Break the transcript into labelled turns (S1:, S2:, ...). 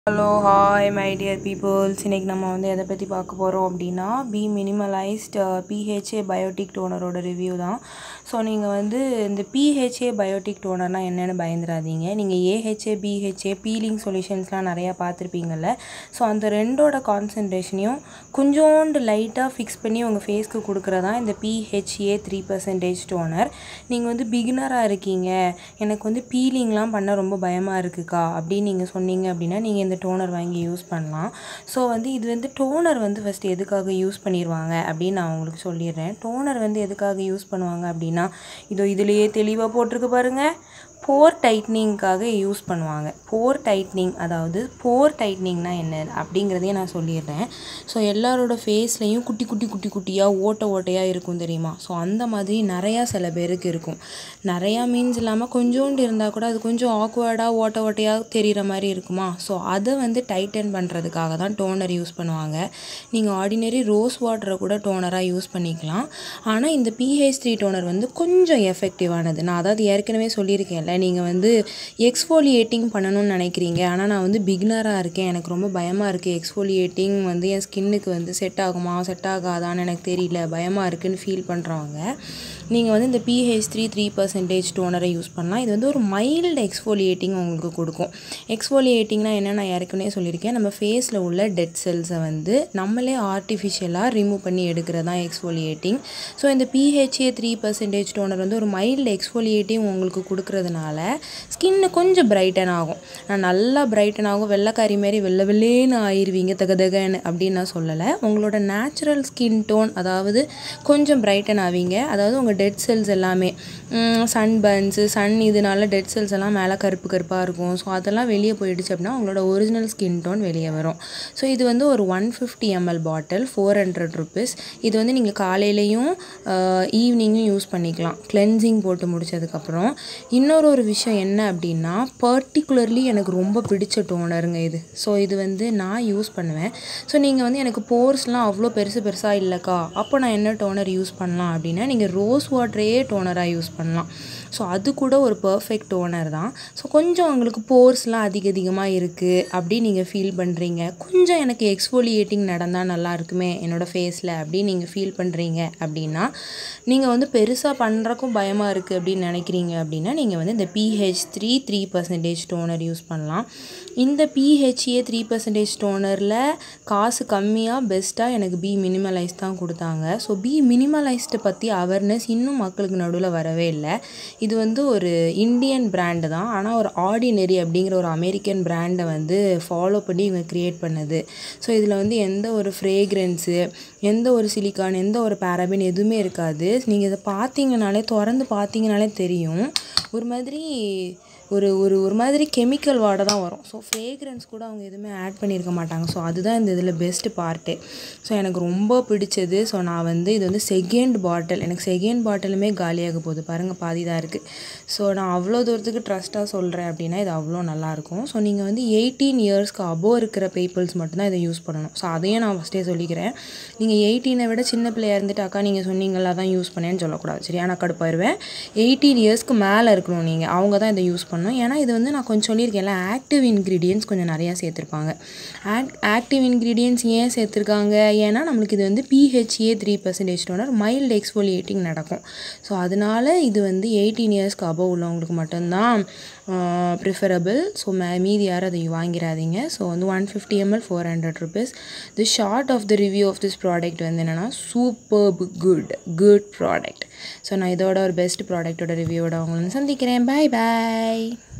S1: hello hi my dear peoples இன்றைக்கி நம்ம வந்து எதை பற்றி பார்க்க போகிறோம் அப்படின்னா பி மினிமலைஸ்ட் பிஹெச்ஏ பயோட்டிக் டோனரோட ரிவ்யூ தான் ஸோ நீங்கள் வந்து இந்த பிஹெச்ஏ பயோட்டிக் டோனர்னால் என்னென்னு பயந்துடாதீங்க நீங்கள் ஏஹெச்ஏ பிஹெச்ஏ பீலிங் சொல்யூஷன்ஸ்லாம் நிறையா பார்த்துருப்பீங்கள்ல ஸோ அந்த ரெண்டோட கான்சன்ட்ரேஷனையும் கொஞ்சோண்டு லைட்டாக ஃபிக்ஸ் பண்ணி உங்கள் ஃபேஸ்க்கு கொடுக்குறதான் இந்த பிஹெச்ஏ த்ரீ பர்சன்டேஜ் டோனர் நீங்கள் வந்து பிகினராக இருக்கீங்க எனக்கு வந்து பீலிங்லாம் பண்ண ரொம்ப பயமாக இருக்குக்கா அப்படின்னு நீங்கள் சொன்னீங்க அப்படின்னா நீங்கள் இந்த டோனர் வாங்கி யூஸ் பண்ணலாம் ஸோ வந்து இது வந்து டோனர் வந்து ஃபஸ்ட்டு எதுக்காக யூஸ் பண்ணிடுவாங்க அப்படின்னு நான் உங்களுக்கு சொல்லிடுறேன் டோனர் வந்து எதுக்காக யூஸ் பண்ணுவாங்க அப்படின்னா இதோ இதுலேயே தெளிவாக போட்டிருக்கு பாருங்கள் போர் டைட்னிங்க்காக யூஸ் பண்ணுவாங்க போர் டைட்னிங் அதாவது போர் டைட்னிங்னா என்ன அப்படிங்கிறதையும் நான் சொல்லிடுறேன் ஸோ எல்லாரோட ஃபேஸ்லேயும் குட்டி குட்டி குட்டி குட்டியாக ஓட்டை ஓட்டையாக இருக்கும் தெரியுமா ஸோ அந்த மாதிரி நிறையா சில பேருக்கு இருக்கும் நிறையா மீன்ஸ் இல்லாமல் கொஞ்சோண்டு இருந்தால் கூட அது கொஞ்சம் ஆக்வர்டாக ஓட்டை ஓட்டையாக தெரிகிற மாதிரி இருக்குமா ஸோ அதை வந்து டைட்டன் பண்ணுறதுக்காக தான் டோனர் யூஸ் பண்ணுவாங்க நீங்கள் ஆர்டினரி ரோஸ் வாட்டரை கூட டோனராக யூஸ் பண்ணிக்கலாம் ஆனால் இந்த பிஹெச் த்ரீ டோனர் வந்து கொஞ்சம் எஃபெக்டிவானது நான் அதாவது ஏற்கனவே சொல்லியிருக்கேன்ல நீங்கள் வந்து எக்ஸ்ஃபோலியேட்டிங் பண்ணணும்னு நினைக்கிறீங்க ஆனால் நான் வந்து பிகினராக இருக்கேன் எனக்கு ரொம்ப பயமாக இருக்குது எக்ஸ்ஃபோலியேட்டிங் வந்து என் ஸ்கின்னுக்கு வந்து செட் ஆகுமா செட் ஆகாதான்னு எனக்கு தெரியல பயமாக இருக்குன்னு ஃபீல் பண்ணுறவங்க நீங்கள் வந்து இந்த பிஹெச் த்ரீ த்ரீ பர்சன்டேஜ் டோனரை யூஸ் பண்ணலாம் இது வந்து ஒரு மைல்டு எக்ஸ்ஃபோலியேட்டிங் உங்களுக்கு கொடுக்கும் எக்ஸ்ஃபோலியேட்டிங்னா என்ன நான் ஏற்கனவே சொல்லியிருக்கேன் நம்ம ஃபேஸில் உள்ள டெட் செல்ஸை வந்து நம்மளே ஆர்டிஃபிஷியலாக ரிமூவ் பண்ணி எடுக்கிறது தான் எக்ஸ்ஃபோலியேட்டிங் ஸோ இந்த பிஹெச்ஏ த்ரீ பர்சன்டேஜ் டோனர் வந்து ஒரு மைல்டு எக்ஸ்ஃபோலியேட்டிங் உங்களுக்கு கொடுக்கறதுனால ஸ்கின்னு கொஞ்சம் பிரைட்டன் ஆகும் நான் நல்லா பிரைட்டன் ஆகும் வெள்ளைக்காரி மாரி வெள்ளை வெள்ளேன்னு ஆயிடுவீங்க தகதகன்னு அப்படின்னு நான் சொல்லலை உங்களோட நேச்சுரல் ஸ்கின் டோன் அதாவது கொஞ்சம் பிரைட்டன் ஆவீங்க அதாவது உங்கள் டெட் செல்ஸ் எல்லாமே சன் பர்ன்ஸு சன் இதனால டெட் செல்ஸ் எல்லாம் மேலே கருப்பு கருப்பாக இருக்கும் ஸோ அதெல்லாம் வெளியே போயிடுச்சு அப்படின்னா உங்களோட ஒரிஜினல் ஸ்கின் டோன் வெளியே வரும் ஸோ இது வந்து ஒரு one fifty ML bottle four hundred rupees இது வந்து நீங்கள் காலையிலையும் ஈவினிங்கும் யூஸ் பண்ணிக்கலாம் கிளென்சிங் போட்டு முடிச்சதுக்கப்புறம் இன்னொரு ஒரு விஷயம் என்ன அப்படின்னா பர்டிகுலர்லி எனக்கு ரொம்ப பிடிச்ச டோனருங்க இது ஸோ இது வந்து நான் யூஸ் பண்ணுவேன் ஸோ நீங்கள் வந்து எனக்கு போர்ஸ்லாம் அவ்வளோ பெருசு பெருசாக இல்லைக்கா அப்போ நான் என்ன டோனர் யூஸ் பண்ணலாம் அப்படின்னா நீங்கள் ரோஸ் வாட்டரையே டோனராக யூஸ் பண்ணலாம் ஸோ அது கூட ஒரு பர்ஃபெக்ட் டோனர் தான் ஸோ கொஞ்சம் உங்களுக்கு போர்ஸ்லாம் அதிக அதிகமாக இருக்குது அப்படி நீங்கள் ஃபீல் பண்ணுறீங்க கொஞ்சம் எனக்கு எக்ஸ்ஃபோலியேட்டிங் நடந்தால் நல்லா இருக்குமே என்னோடய ஃபேஸில் அப்படின்னு நீங்கள் ஃபீல் பண்ணுறீங்க அப்படின்னா நீங்கள் வந்து பெருசாக பண்ணுறக்கும் பயமாக இருக்குது அப்படின்னு நினைக்கிறீங்க அப்படின்னா நீங்கள் வந்து இந்த PH three three percentage toner use பண்ணலாம் இந்த பிஹெச்ஏ த்ரீ பர்சன்டேஜ் டோனரில் காசு கம்மியாக பெஸ்ட்டாக எனக்கு பி மினிமலைஸ் தான் கொடுத்தாங்க ஸோ பி மினிமலைஸ்ட்டை பற்றி அவேர்னஸ் இன்னும் மக்களுக்கு நடுவில் வரவே இல்லை இது வந்து ஒரு இந்தியன் பிராண்டு தான் ஆனால் ஒரு ஆர்டினரி அப்படிங்கிற ஒரு அமெரிக்கன் பிராண்டை வந்து ஃபாலோ பண்ணி இவங்க க்ரியேட் பண்ணது ஸோ இதில் வந்து எந்த ஒரு ஃப்ரேக்ரன்ஸு எந்த ஒரு சிலிக்கான் எந்த ஒரு பேராபின் எதுவுமே இருக்காது நீங்கள் இதை பார்த்தீங்கனாலே திறந்து பார்த்தீங்கனாலே தெரியும் ஒரு மாதிரி ஒரு ஒரு ஒரு மாதிரி கெமிக்கல் வாடை தான் வரும் ஸோ ஃப்ரேக்ரன்ஸ் கூட அவங்க எதுவுமே ஆட் பண்ணியிருக்க மாட்டாங்க ஸோ அதுதான் இந்த இதில் பெஸ்ட்டு பார்ட்டு ஸோ எனக்கு ரொம்ப பிடிச்சது ஸோ நான் வந்து இது வந்து செகண்ட் பாட்டில் எனக்கு செகண்ட் பாட்டிலுமே காலியாக போகுது பாருங்கள் பாதி தான் இருக்குது ஸோ நான் அவ்வளோ தூரத்துக்கு ட்ரஸ்ட்டாக சொல்கிறேன் அப்படின்னா இது அவ்வளோ நல்லாயிருக்கும் ஸோ நீங்கள் வந்து எயிட்டீன் இயர்ஸ்க்கு அபோவ் இருக்கிற பீப்புள்ஸ் மட்டும்தான் இதை யூஸ் பண்ணணும் ஸோ அதையும் நான் ஃபஸ்ட்டே சொல்லிக்கிறேன் நீங்கள் எயிட்டீனை விட சின்ன பிள்ளையா இருந்துட்டு அக்கா நீங்கள் சொன்னீங்களா தான் யூஸ் பண்ணேன்னு சொல்லக்கூடாது சரியா நான் கடுப்பாயிருவேன் எயிட்டீன் இயர்ஸ்க்கு மேலே இருக்கணும் நீங்கள் அவங்க தான் இதை யூஸ் பண்ணணும் ஏன்னா இது வந்து நான் கொஞ்சம் சொல்லியிருக்கேன்ல ஆக்டிவ் இன்க்ரீடியன்ஸ் கொஞ்சம் நிறையா சேர்த்துருப்பாங்க ஆக் ஆக்டிவ் இன்க்ரீடியன்ஸ் ஏன் சேர்த்துருக்காங்க ஏன்னா நம்மளுக்கு இது வந்து PHA three percentage toner mild exfoliating நடக்கும் ஸோ அதனால இது வந்து எயிட்டீன் இயர்ஸ்க்கு அபவ் உள்ளவங்களுக்கு மட்டும்தான் ப்ரிஃபரபிள் ஸோ மே மீதி யாரும் அதை வாங்கிடாதீங்க ஸோ வந்து one fifty ML four hundred rupees the short of the review of this product வந்து என்னென்னா super good good product so நான் இதோட ஒரு பெஸ்ட் ப்ராடக்ட்டோட ரிவ்யூவோட உங்களை சந்திக்கிறேன் பாய் பாய்